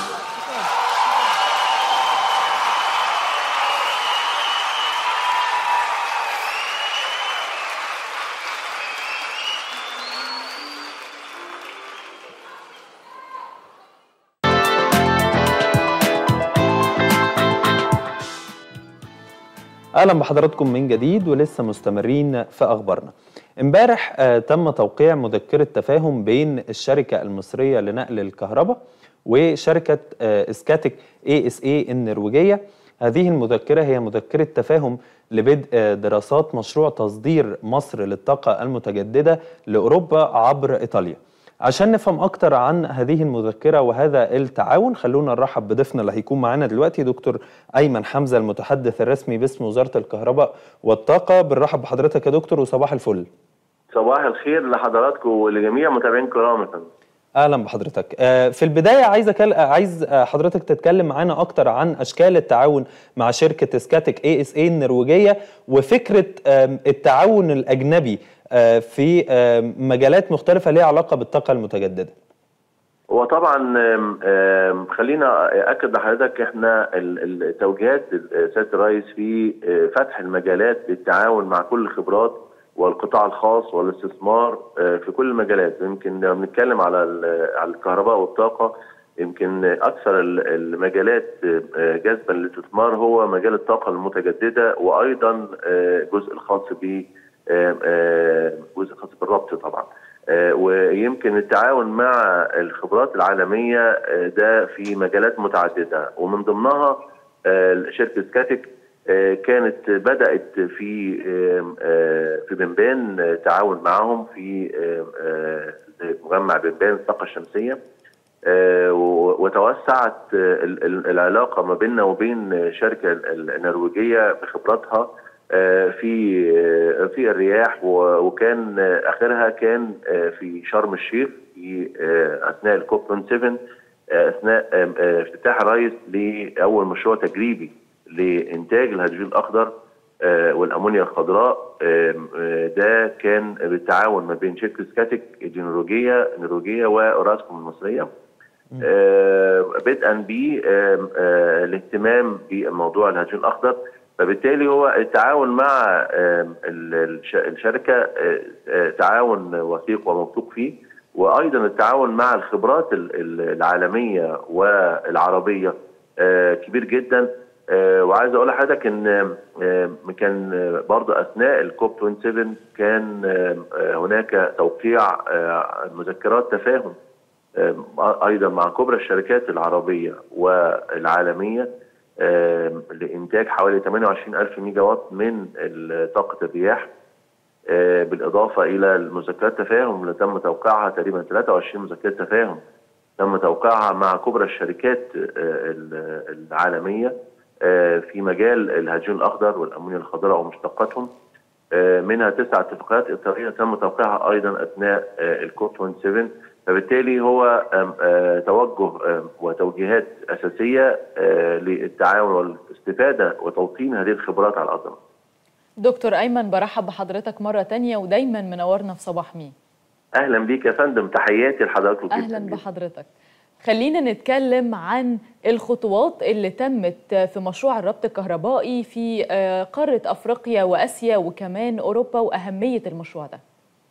اهلا بحضراتكم من جديد ولسه مستمرين في اخبارنا. امبارح آه تم توقيع مذكره تفاهم بين الشركه المصريه لنقل الكهرباء وشركه آه اسكاتيك اي اس اي النرويجيه. هذه المذكره هي مذكره تفاهم لبدء آه دراسات مشروع تصدير مصر للطاقه المتجدده لاوروبا عبر ايطاليا. عشان نفهم اكتر عن هذه المذكره وهذا التعاون خلونا نرحب بضيفنا اللي هيكون معانا دلوقتي دكتور ايمن حمزه المتحدث الرسمي باسم وزاره الكهرباء والطاقه بنرحب بحضرتك يا دكتور وصباح الفل صباح الخير لحضراتكم ولجميع متابعين كرام يا فندم. اهلا بحضرتك آه، في البدايه عايز أكل... عايز آه، حضرتك تتكلم معانا اكتر عن اشكال التعاون مع شركه سكاتيك اي اس اي النرويجيه وفكره آم، التعاون الاجنبي آه، في آم، مجالات مختلفه ليها علاقه بالطاقه المتجدده هو طبعا آم، آم، خلينا اكد لحضرتك احنا ال- التوجيهات سياده الرئيس في آه، فتح المجالات للتعاون مع كل الخبرات والقطاع الخاص والاستثمار آه، في كل المجالات يمكن لما بنتكلم على ال- على الكهرباء والطاقه يمكن اكثر ال- المجالات آه، جذبا للاستثمار هو مجال الطاقه المتجدده وايضا آه، الجزء الخاص ب آه، آه، جزء خاص بالربط طبعا آه، ويمكن التعاون مع الخبرات العالمية آه، ده في مجالات متعددة ومن ضمنها آه، شركة سكاتيك آه، كانت بدأت في آه، آه، في بنبان آه، تعاون معهم في آه، آه، مجمع بنبان الطاقة الشمسية آه، و- وتوسعت آه، ال- ال- العلاقه ما بيننا وبين الشركه ال- النرويجيه بخبراتها آه، في آه، في الرياح و- وكان آه، اخرها كان آه، في شرم الشيخ في آه، اثناء الكوب 27 آه، اثناء آه، آه، افتتاح الرئيس لاول مشروع تجريبي لانتاج الهيدروجين الاخضر آه، والامونيا الخضراء آم، آه، ده كان بالتعاون ما بين شركه سكاتيك النرويجيه النرويجيه واوراسكوم المصريه آه، بدءا بالاهتمام بموضوع الهيدروجين الاخضر فبالتالي هو التعاون مع آم، ال- الش- الشركه آه، آه، تعاون وثيق وموثوق فيه وايضا التعاون مع الخبرات ال- ال- العالميه والعربيه آه، كبير جدا آه، وعايز اقول لحضرتك ان آه، كان آه، برضه اثناء الكوب 27 كان آه، هناك توقيع آه، مذكرات تفاهم آه، ايضا مع كبرى الشركات العربيه والعالميه آه، لانتاج حوالي 28 الف ميجا وات من ال- طاقه الرياح آه، بالاضافه الى المذكرات تفاهم اللي تم توقيعها تقريبا 23 مذكره تفاهم تم توقيعها مع كبرى الشركات آه، ال- العالميه آه، في مجال الهيدروجين الاخضر والامونيا الخضراء ومشتقاتهم آه، منها تسع اتفاقيات اطاريه تم توقيعها ايضا اثناء آه، الكوب 27 فبالتالي هو آم، آه، توجه آم، وتوجيهات اساسيه آه، للتعاون والاستفاده وتوطين هذه الخبرات على الارض دكتور أيمن برحب بحضرتك مرة تانية ودايما منورنا في صباح مين اهلا بيك يا فندم تحياتي لحضراتكم جدا أهلا بحضرتك خلينا نتكلم عن الخطوات اللي تمت في مشروع الربط الكهربائي في آه، قارة أفريقيا وآسيا وكمان أوروبا وأهمية المشروع ده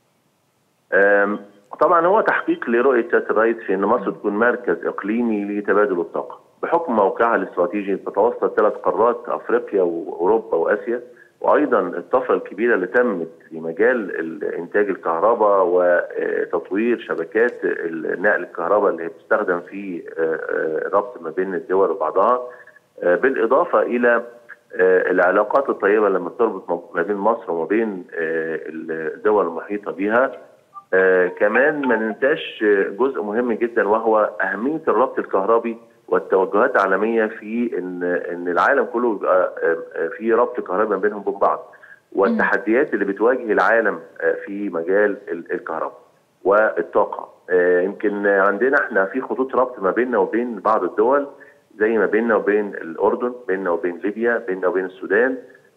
آم، طبعا هو تحقيق لرؤيه سياده الرئيس في ان مصر تكون مركز اقليمي لتبادل الطاقه بحكم موقعها الاستراتيجي تتوسط ثلاث قارات افريقيا واوروبا واسيا وايضا الطفره الكبيره اللي تمت في مجال ال- انتاج الكهرباء وتطوير شبكات ال- نقل الكهرباء اللي بتستخدم في آه، آه، الربط ما بين الدول وبعضها آه، بالاضافه الى آه، العلاقات الطيبه لما تربط ما بين مصر وما بين آه، الدول المحيطه بها آه كمان ما ننساش آه، جزء مهم جدا وهو اهميه الربط الكهربي والتوجهات العالميه في ان ان العالم كله يبقى آه، آه، في ربط كهربي ما بينهم وبين بعض والتحديات اللي بتواجه العالم آه، في مجال ال- الكهرباء والطاقه آه، يمكن عندنا احنا في خطوط ربط ما بيننا وبين بعض الدول زي ما بيننا وبين الاردن بيننا وبين ليبيا بيننا وبين السودان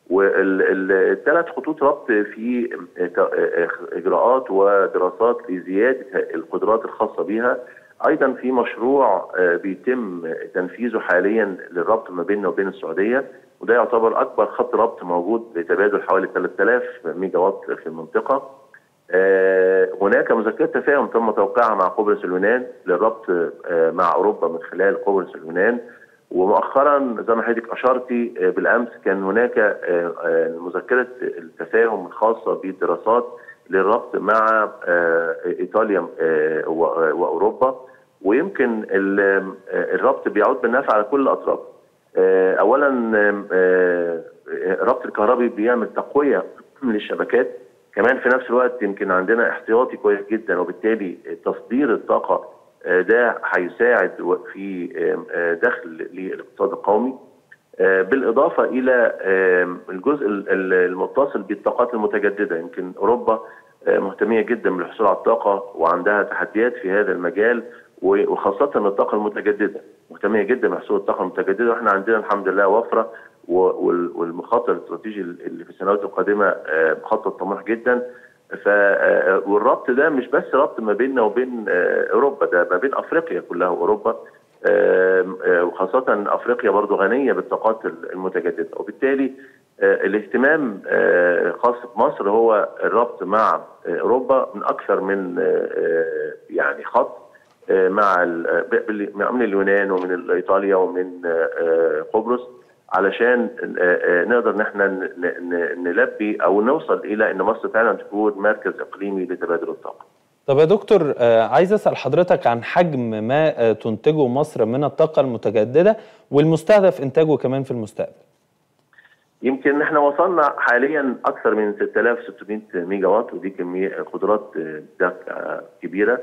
والثلاث خطوط ربط في اجراءات ودراسات لزياده القدرات الخاصه بها ايضا في مشروع آه، بيتم تنفيذه حاليا للربط ما بيننا وبين السعوديه وده يعتبر اكبر خط ربط موجود لتبادل حوالي 3000 ميجا وات في المنطقه آه، هناك مذكرات تفاهم تم توقيعها مع قبرص اليونان للربط آه، مع اوروبا من خلال قبرص اليونان ومؤخرا زي ما حضرتك اشرتي آه، بالامس كان هناك آه، آه، مذكره التفاهم الخاصه بالدراسات للربط مع آه، ايطاليا آه، و- واوروبا ويمكن ال- آه، الربط بيعود بالنفع على كل الاطراف آه، اولا آم، آه، الربط الكهربي بيعمل تقويه للشبكات كمان في نفس الوقت يمكن عندنا احتياطي كويس جدا وبالتالي تصدير الطاقه آه، ده هيساعد و- في آم، آه، دخل للاقتصاد القومي آه، بالاضافه الى آم، الجزء ال- ال- المتصل بالطاقات المتجدده يمكن اوروبا آه، مهتميه جدا بالحصول على الطاقه وعندها تحديات في هذا المجال و- وخاصه الطاقه المتجدده مهتميه جدا بحصول الطاقه المتجدده واحنا عندنا الحمد لله وفره و- وال- والمخطط الاستراتيجي اللي في السنوات القادمه آه، مخطط طموح جدا ف آه، والربط ده مش بس ربط ما بيننا وبين آه، اوروبا ده ما بين افريقيا كلها واوروبا آم، آه، وخاصة أفريقيا برضو غنية بالطاقات المتجددة وبالتالي آه، الاهتمام آه، خاص بمصر هو الربط مع آه، أوروبا من أكثر من آه، آه، يعني خط آه، مع ال- بال- من اليونان ومن إيطاليا ومن آه، آه، قبرص علشان آه، آه، نقدر ان احنا ن- ن- نلبي او نوصل الى ان مصر فعلا تكون مركز اقليمي لتبادل الطاقه. طب يا دكتور آه، عايز اسال حضرتك عن حجم ما آه، تنتجه مصر من الطاقه المتجدده والمستهدف انتاجه كمان في المستقبل يمكن احنا وصلنا حاليا اكثر من 6600 ميجا وات ودي كميه قدرات آه، ده آه، كبيره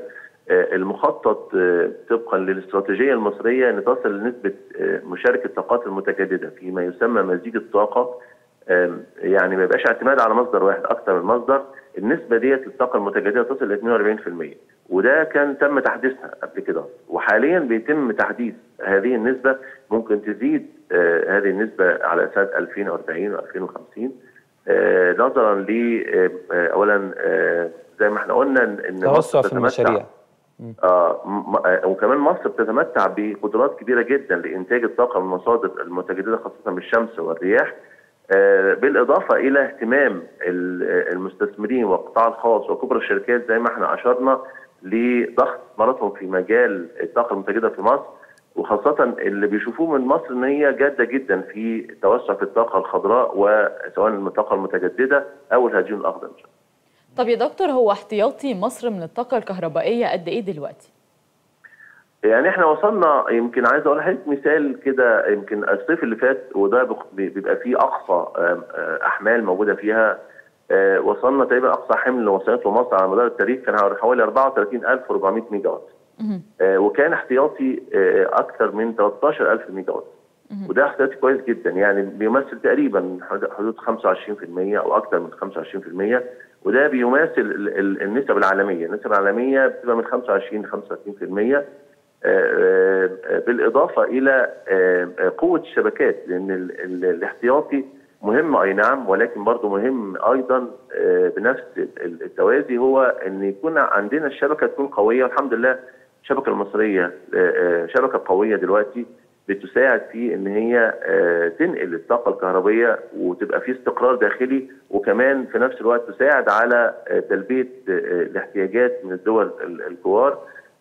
آه، المخطط آه، طبقا للاستراتيجيه المصريه ان تصل لنسبه آه، مشاركه الطاقات المتجدده فيما يسمى مزيج الطاقه آم، يعني ما يبقاش اعتماد على مصدر واحد اكثر من مصدر النسبه ديت للطاقه المتجدده تصل ل 42% وده كان تم تحديثها قبل كده وحاليا بيتم تحديث هذه النسبه ممكن تزيد آه، هذه النسبه على اساس 2040 و2050 آه، نظرا ل آه، آه، اولا آه، زي ما احنا قلنا ان إن توسع مصر في تتمتع- المشاريع آه م- آه، وكمان مصر بتتمتع بقدرات كبيره جدا لانتاج الطاقه من المصادر المتجدده خاصه بالشمس والرياح آه، بالاضافه الى اهتمام ال- آه، المستثمرين والقطاع الخاص وكبرى الشركات زي ما احنا اشرنا لضخ استثماراتهم في مجال الطاقه المتجدده في مصر وخاصة اللي بيشوفوه من مصر ان هي جادة جدا في التوسع في الطاقة الخضراء وسواء الطاقة المتجددة او الهيدروجين الاخضر ان شاء الله. طب يا دكتور هو احتياطي مصر من الطاقة الكهربائية قد ايه دلوقتي؟ يعني احنا وصلنا يمكن عايز اقول لحضرتك مثال كده يمكن الصيف اللي فات وده بق- بيبقى فيه اقصى آم، آه، احمال موجوده فيها آه، وصلنا تقريبا اقصى حمل وصلته مصر على مدار التاريخ كان حوالي 34400 ميجا وات آه، وكان احتياطي آه، اكثر من 13000 ميجا وات وده احتياطي كويس جدا يعني بيمثل تقريبا حدود- حدود 25% او اكثر من 25% وده بيماثل ال- ال- النسب العالميه، النسب العالميه بتبقى من 25 ل 35% آه، آه، بالاضافه الى آه، آه، قوه الشبكات لان ال- ال- الاحتياطي مهم اي نعم ولكن برضه مهم ايضا آه، بنفس ال- التوازي هو ان يكون عندنا الشبكه تكون قويه والحمد لله الشبكه المصريه آه، آه، شبكه قويه دلوقتي بتساعد في ان هي آه، تنقل الطاقه الكهربائيه وتبقى في استقرار داخلي وكمان في نفس الوقت تساعد على آه، تلبيه آه، الاحتياجات من الدول ال- الكبار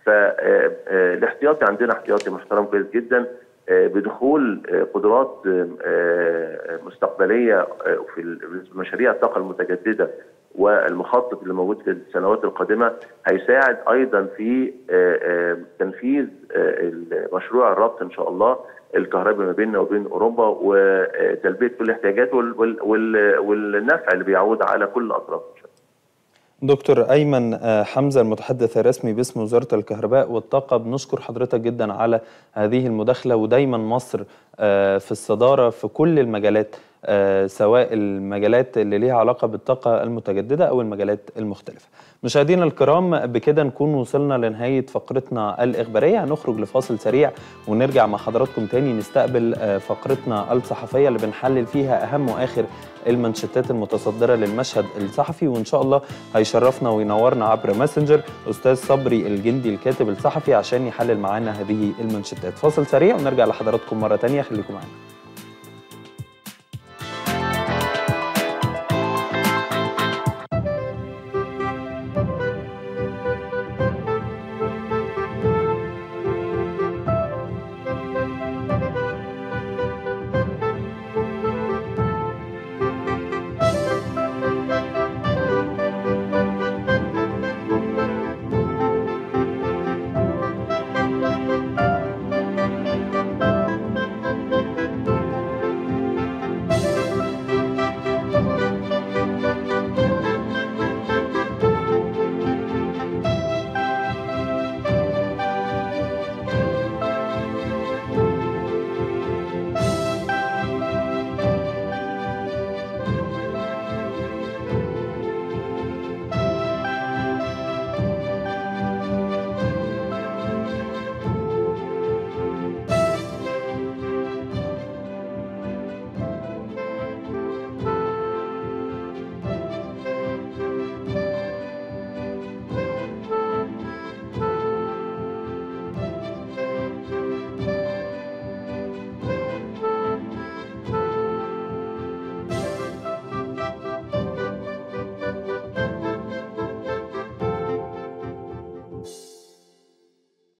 فالاحتياطي عندنا احتياطي محترم كويس جدا آه، بدخول آه، قدرات آه، آه، مستقبليه آه، في ال- مشاريع الطاقه المتجدده والمخطط اللي موجود في السنوات القادمه هيساعد ايضا في آه، آه، تنفيذ آه، مشروع الربط ان شاء الله الكهرباء ما بيننا وبين اوروبا وتلبيه كل الاحتياجات وال- وال- وال- والنفع اللي بيعود على كل الاطراف ان شاء الله دكتور أيمن آه، حمزة المتحدث الرسمي باسم وزارة الكهرباء والطاقة بنشكر حضرتك جدا على هذه المداخلة ودايما مصر آه، في الصدارة في كل المجالات آه، سواء المجالات اللي ليها علاقة بالطاقة المتجددة أو المجالات المختلفة مشاهدينا الكرام بكده نكون وصلنا لنهاية فقرتنا الإخبارية هنخرج لفاصل سريع ونرجع مع حضراتكم تاني نستقبل آه، فقرتنا الصحفية اللي بنحلل فيها أهم وآخر المانشيتات المتصدرة للمشهد الصحفي وإن شاء الله هيشرفنا وينورنا عبر ماسنجر أستاذ صبري الجندي الكاتب الصحفي عشان يحلل معانا هذه المانشيتات فاصل سريع ونرجع لحضراتكم مرة تانية خليكم معانا